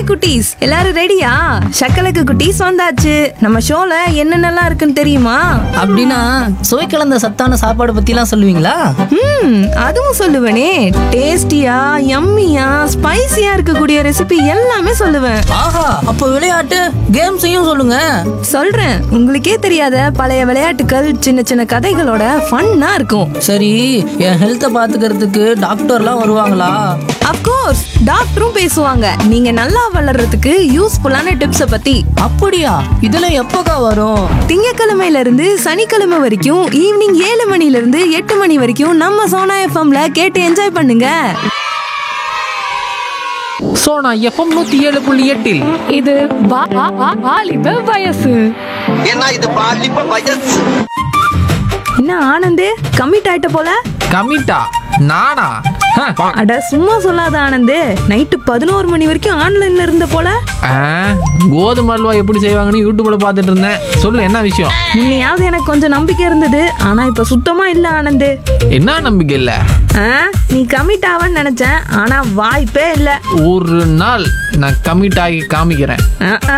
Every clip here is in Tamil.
குட்டீஸ் எல்லாரும் ரெடியா சக்கலக்கு குட்டீஸ் வந்தாச்சு நம்ம ஷோல என்னென்னலாம் இருக்குன்னு தெரியுமா அப்படின்னா சுவை கலந்த சத்தான சாப்பாடு பத்திலாம் சொல்லுவீங்களா ம் அதுவும் சொல்லுவேனே டேஸ்டியா யம்மியா ஸ்பைசியா இருக்கக்கூடிய ரெசிபி எல்லாமே சொல்லுவேன் ஆஹா அப்போ விளையாட்டு கேம்ஸையும் சொல்லுங்க சொல்றேன் உங்களுக்கே தெரியாத பழைய விளையாட்டுகள் சின்ன சின்ன கதைகளோட ஃபன்னா இருக்கும் சரி என் ஹெல்த்தை பாத்துக்கிறதுக்கு டாக்டர்லாம் வருவாங்களா அப்கோர்ஸ் டாக்டரும் பேசுவாங்க நீங்க நல்லா வளர்றதுக்கு யூஸ்ஃபுல்லான டிப்ஸை பத்தி அப்படியா இதெல்லாம் எப்போக்கா வரும் திங்கக்கிழமையில இருந்து சனிக்கிழமை வரைக்கும் ஈவினிங் ஏழு மணில இருந்து எட்டு மணி வரைக்கும் நம்ம சோனா எஃப்எம்ல கேட்டு என்ஜாய் பண்ணுங்க சோனா எஃப்எம் நூத்தி ஏழு புள்ளி எட்டில் இது வா- வா- வா- வாலிப வயசு ஏன்னா இது பாலிப்ப வயசு என்ன ஆனந்து கமிட் ஆயிட்ட போல கமிட்டா நானா ஹ, அட சும்மா சொல்லாத ஆனந்து நைட்டு பதினோரு மணி வரைக்கும் ஆன்லைன்ல இருந்த போல ஆ, கோதுமை அல்வா எப்படி செய்வாங்கன்னு யூடியூப்ல பார்த்துட்டு இருந்தேன் சொல்லு என்ன விஷயம் முன்னையாவது எனக்கு கொஞ்சம் நம்பிக்கை இருந்தது ஆனா இப்ப சுத்தமா இல்ல ஆனந்து என்ன நம்பிக்கை இல்ல ஆ, நீ கமிட் ஆவன்னு நினைச்சேன் ஆனா வாய்ப்பே இல்ல ஒரு நாள் நான் கமிட் ஆகி காமிக்கிறேன் ஆ, ஆ.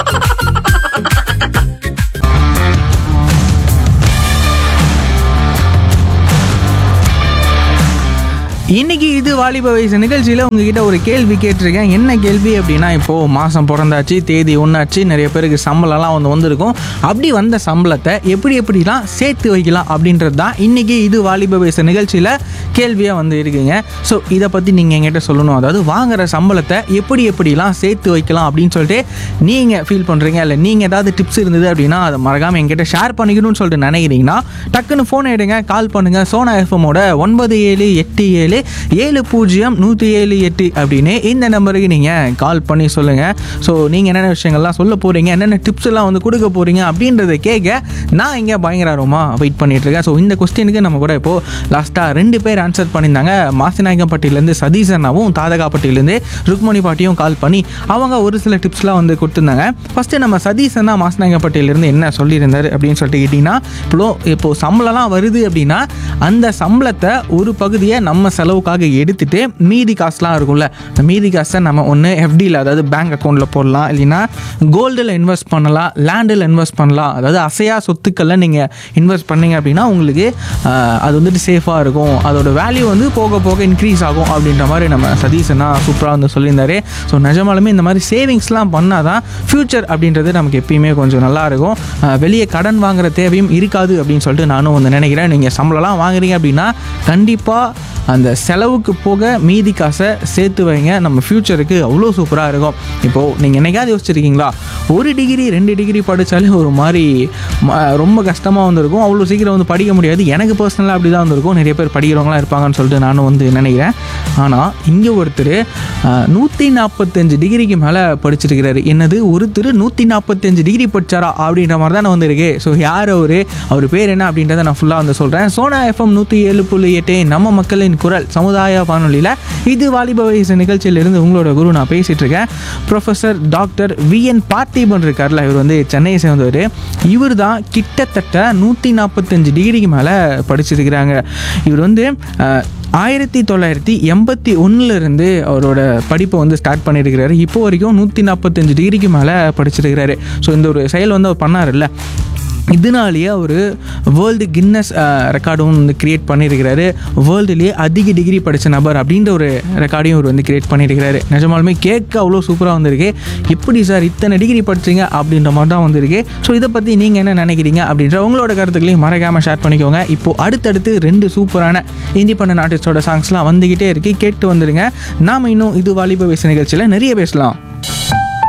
இன்னைக்கு இது வாலிப வயசு நிகழ்ச்சியில் உங்ககிட்ட ஒரு கேள்வி கேட்டிருக்கேன் என்ன கேள்வி அப்படின்னா இப்போது மாதம் பிறந்தாச்சு தேதி ஒன்றாச்சு நிறைய பேருக்கு சம்பளம்லாம் வந்து வந்திருக்கும் அப்படி வந்த சம்பளத்தை எப்படி எப்படிலாம் சேர்த்து வைக்கலாம் அப்படின்றது தான் இன்னைக்கு இது வாலிப வயசு நிகழ்ச்சியில் கேள்வியாக வந்து இருக்குங்க ஸோ இதை பற்றி நீங்கள் என்கிட்ட சொல்லணும் அதாவது வாங்குற சம்பளத்தை எப்படி எப்படிலாம் சேர்த்து வைக்கலாம் அப்படின்னு சொல்லிட்டு நீங்கள் ஃபீல் பண்ணுறீங்க இல்லை நீங்கள் ஏதாவது டிப்ஸ் இருந்தது அப்படின்னா அதை மறக்காமல் என்கிட்ட ஷேர் பண்ணிக்கணும்னு சொல்லிட்டு நினைக்கிறீங்கன்னா டக்குன்னு ஃபோன் எடுங்க கால் பண்ணுங்கள் சோனா எஃப்எம்மோட ஒன்பது ஏழு எட்டு ஏழு ஏழு பூஜ்ஜியம் நூற்றி ஏழு எட்டு அப்படின்னு இந்த நம்பருக்கு நீங்கள் கால் பண்ணி சொல்லுங்கள் ஸோ நீங்கள் என்னென்ன விஷயங்கள்லாம் சொல்ல போகிறீங்க என்னென்ன டிப்ஸ் எல்லாம் வந்து கொடுக்க போகிறீங்க அப்படின்றத கேட்க நான் இங்கே பயங்கர ஆர்வமாக வெயிட் பண்ணிட்டு இருக்கேன் ஸோ இந்த கொஸ்டினுக்கு நம்ம கூட இப்போது லாஸ்ட்டாக ரெண்டு பேர் ஆன்சர் பண்ணியிருந்தாங்க மாசிநாயக்கம்பட்டியிலேருந்து சதீஷ் அண்ணாவும் தாதகாப்பட்டியிலேருந்து ருக்மணி பாட்டியும் கால் பண்ணி அவங்க ஒரு சில டிப்ஸ்லாம் வந்து கொடுத்துருந்தாங்க ஃபஸ்ட்டு நம்ம சதீஷ் அண்ணா மாசிநாயக்கம்பட்டியிலேருந்து என்ன சொல்லியிருந்தாரு அப்படின்னு சொல்லிட்டு கேட்டிங்கன்னா இப்போ இப்போது சம்பளம்லாம் வருது அப்படின்னா அந்த சம்பளத்தை ஒரு பகுதியை நம்ம செலவுக்காக எடுத்துட்டு மீதி காசுலாம் இருக்கும்ல அந்த மீதி காசை நம்ம ஒன்று எஃப்டியில் அதாவது பேங்க் அக்கௌண்ட்டில் போடலாம் இல்லைன்னா கோல்டில் இன்வெஸ்ட் பண்ணலாம் லேண்டில் இன்வெஸ்ட் பண்ணலாம் அதாவது அசையா சொத்துக்களில் நீங்கள் இன்வெஸ்ட் பண்ணீங்க அப்படின்னா உங்களுக்கு ஆஹ், அது வந்துட்டு சேஃபாக இருக்கும் அதோட வேல்யூ வந்து போக போக இன்க்ரீஸ் ஆகும் அப்படின்ற மாதிரி நம்ம சதீஷனா சூப்பராக வந்து சொல்லியிருந்தாரு ஸோ நிஜமாலுமே இந்த மாதிரி சேவிங்ஸ்லாம் பண்ணால் தான் ஃப்யூச்சர் அப்படின்றது நமக்கு எப்பயுமே கொஞ்சம் நல்லா இருக்கும் ஆஹ், வெளியே கடன் வாங்குற தேவையும் இருக்காது அப்படின்னு சொல்லிட்டு நானும் வந்து நினைக்கிறேன் நீங்கள் சம்பளம்லாம் வாங்குறீங்க அப்படின்னா கண்டிப்பாக அந்த செலவுக்கு போக மீதி காசை சேர்த்து வைங்க நம்ம ஃப்யூச்சருக்கு அவ்வளோ சூப்பராக இருக்கும் இப்போது நீங்கள் என்னைக்காவது யோசிச்சிருக்கீங்களா ஒரு டிகிரி ரெண்டு டிகிரி படித்தாலே ஒரு மாதிரி ம- ரொம்ப கஷ்டமாக வந்திருக்கும் அவ்வளோ சீக்கிரம் வந்து படிக்க முடியாது எனக்கு பர்சனலாக அப்படி தான் வந்திருக்கும் நிறைய பேர் படிக்கிறவங்களாம் இருப்பாங்கன்னு சொல்லிட்டு நானும் வந்து நினைக்கிறேன் ஆனால் இங்கே ஒருத்தர் நூற்றி நாற்பத்தஞ்சு டிகிரிக்கு மேலே படிச்சிருக்கிறாரு என்னது ஒருத்தர் நூற்றி நாற்பத்தஞ்சு டிகிரி படிச்சாரா அப்படின்ற மாதிரி தான் வந்திருக்கு ஸோ யார் அவர் அவர் பேர் என்ன அப்படின்றத நான் ஃபுல்லாக வந்து சொல்கிறேன் சோனா எஃப்எம் நூற்றி ஏழு புள்ளி எட்டு நம்ம மக்களின் குரல் சமுதாய வானொலியில் இது வாலிப வயசு நிகழ்ச்சியிலிருந்து உங்களோட குரு நான் பேசிகிட்டு இருக்கேன் professor doctor V N Parthiban இருக்கார்ல இவர் வந்து சென்னையை சேர்ந்தவர் இவர் தான் கிட்டத்தட்ட நூற்றி நாற்பத்தஞ்சு டிகிரிக்கு மேலே படிச்சிருக்கிறாங்க இவர் வந்து அஹ், ஆயிரத்தி தொள்ளாயிரத்தி எண்பத்தி ஒன்றுலேருந்து அவரோட படிப்பை வந்து ஸ்டார்ட் பண்ணியிருக்கிறாரு இப்போ வரைக்கும் நூற்றி நாற்பத்தஞ்சு டிகிரிக்கு மேலே படிச்சிருக்கிறாரு ஸோ இந்த ஒரு செயல் வந்து அவர் பண்ணார்ல இதனாலேயே அவர் வேர்ல்டு கின்னஸ் ரெக்கார்டும் வந்து கிரியேட் பண்ணியிருக்கிறாரு வேர்ல்டுலேயே அதிக டிகிரி படித்த நபர் அப்படின்ற ஒரு ரெக்கார்டையும் அவர் வந்து கிரியேட் பண்ணியிருக்கிறாரு நிஜமாலுமே கேட்க அவ்வளோ சூப்பராக வந்திருக்கு எப்படி சார் இத்தனை டிகிரி படிச்சீங்க அப்படின்ற மாதிரி தான் வந்திருக்கு ஸோ இதை பற்றி நீங்கள் என்ன நினைக்கிறீங்க அப்படின்ற உங்களோட கருத்துக்களையும் மறக்காமல் ஷேர் பண்ணிக்கோங்க இப்போ அடுத்தடுத்து ரெண்டு சூப்பரான இண்டிபெண்டன்ட் ஆர்டிஸ்டோட சாங்ஸ்லாம் வந்துக்கிட்டே இருக்கு கேட்டு வந்துடுங்க நாம இன்னும் இது வாலிப வயசு நிகழ்ச்சியில் நிறைய பேசலாம்